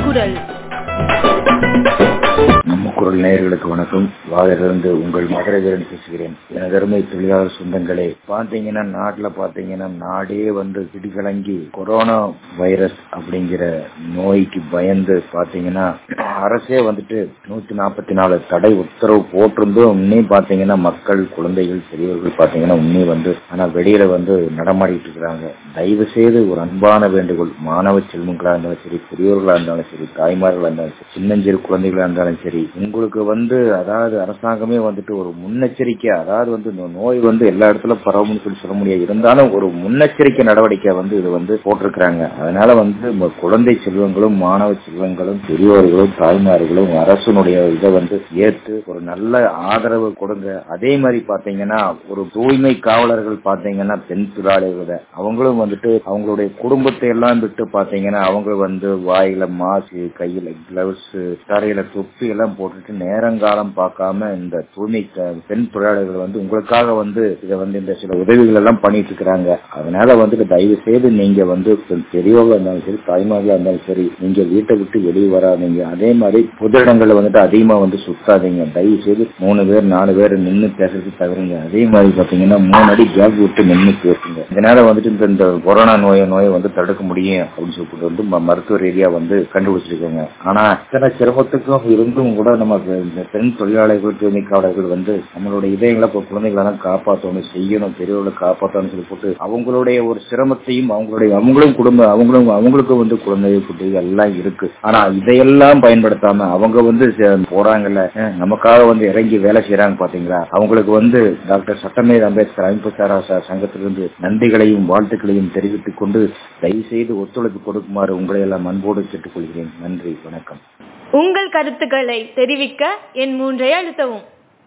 குரல் நம்ம குரல் நேயர்களுக்கு வணக்கம் வாதிலிருந்து உங்கள் மதுரவீரன் பேசுகிறேன் எனது அருமை தொழிலாளர் சொந்தங்களே பாத்தீங்கன்னா நாட்டுல பாத்தீங்கன்னா நாடே வந்து இடிகலங்கி கொரோனா வைரஸ் அப்படிங்கிற நோய்க்கு பயந்து பாத்தீங்கன்னா அரசே வந்துட்டு நூத்தி நாற்பத்தி நாலு தடை உத்தரவு போட்டிருந்தும் இன்னும் பாத்தீங்கன்னா மக்கள் குழந்தைகள் பெரியவர்கள் பாத்தீங்கன்னா இன்னும் வந்து ஆனா வெளியில வந்து நடமாடிட்டு இருக்கிறாங்க தயவு செய்து ஒரு அன்பான வேண்டுகோள் மாணவ செல்வங்களா இருந்தாலும் சரி பெரியவர்களா இருந்தாலும் சரி தாய்மார்களா இருந்தாலும் சரி சின்னஞ்சிறு குழந்தைகளா இருந்தாலும் சரி உங்களுக்கு வந்து அதாவது அரசாங்கமே வந்துட்டு ஒரு முன்னெச்சரிக்கை அதாவது வந்து இந்த நோய் வந்து எல்லா இடத்துல பரவும்னு சொல்லி சொல்ல முடியாது இருந்தாலும் ஒரு முன்னெச்சரிக்கை நடவடிக்கை வந்து இது வந்து போட்டிருக்கிறாங்க அதனால வந்து உங்க குழந்தை செல்வங்களும் மாணவ செல்வங்களும் பெரியோர்களும் தாய்மார்களும் அரசனுடைய இதை வந்து ஏற்று ஒரு நல்ல ஆதரவு கொடுங்க அதே மாதிரி பாத்தீங்கன்னா ஒரு தூய்மை காவலர்கள் பாத்தீங்கன்னா பெண் தொழிலாளர்கள் அவங்களும் வந்துட்டு அவங்களுடைய குடும்பத்தை எல்லாம் விட்டு பாத்தீங்கன்னா அவங்க வந்து வாயில மாசு கையில கிளவுஸ் தரையில தொப்பி எல்லாம் போட்டுட்டு நேரங்காலம் பார்க்காம இந்த தூய்மை க- பெண் தொழிலாளர்கள் வந்து உங்களுக்காக வந்து இதை வந்து இந்த சில உதவிகள் எல்லாம் பண்ணிட்டு இருக்கிறாங்க அதனால வந்துட்டு தயவு செய்து நீங்க வந்து பெரியவங்களா இருந்தாலும் சரி தாய்மார்களா இருந்தாலும் சரி நீங்க வீட்டை விட்டு வெளியே வராதீங்க அதே மாதிரி பொது இடங்கள்ல வந்துட்டு அதிகமா வந்து சுத்தாதீங்க தயவு செய்து மூணு பேர் நாலு பேர் நின்னு பேசுறது தவிருங்க அதே மாதிரி பாத்தீங்கன்னா மூணு அடி கேப் விட்டு நின்னு பேசுங்க இதனால வந்துட்டு இந்த இந்த கொரோனா நோயை நோயை வந்து தடுக்க முடியும் அப்படின்னு சொல்லிட்டு வந்து ம- மருத்துவ ரீதியா வந்து கண்டுபிடிச்சிருக்காங்க ஆனா இத்தனை சிரமத்துக்கும் இருந்தும் கூட நம்ம இந்த பெண் தொழிலாளர்கள் தூய்மைக்காவலர்கள் வந்து நம்மளுடைய இதயங்களை இப்போ குழந்தைகளெல்லாம் காப்பாற்றணும் செய்யணும் பெரியவர்களை காப்பாற்றணும் சொல்லி போட்டு அவங்களுடைய ஒரு சிரமத்தையும் அவங்களுடைய அவங்களும் குடும்பம் அவங்களும் அவங்களுக்கும் வந்து குழந்தை குட்டி எல்லாம் இருக்கு ஆனா இதையெல்லாம் பயன்படுத்தாம அவங்க வந்து ச- போறாங்கல்ல அஹ், நமக்காக வந்து இறங்கி வேலை செய்யறாங்க பாத்தீங்களா அவங்களுக்கு வந்து டாக்டர் சட்டமேத அம்பேத்கர் அமைப்பு சாரா ச- சங்கத்திலிருந்து நன்றிகளையும் வாழ்த்துக்களையும் தெரிவித்துக் கொண்டு தயவு செய்து ஒத்துழைப்பு கொடுக்குமாறு உங்களை எல்லாம் அன்போடு கேட்டுக்கொள்கிறேன் நன்றி வணக்கம் உங்கள் கருத்துக்களை தெரிவிக்க என் மூன்றை அழுத்தவும்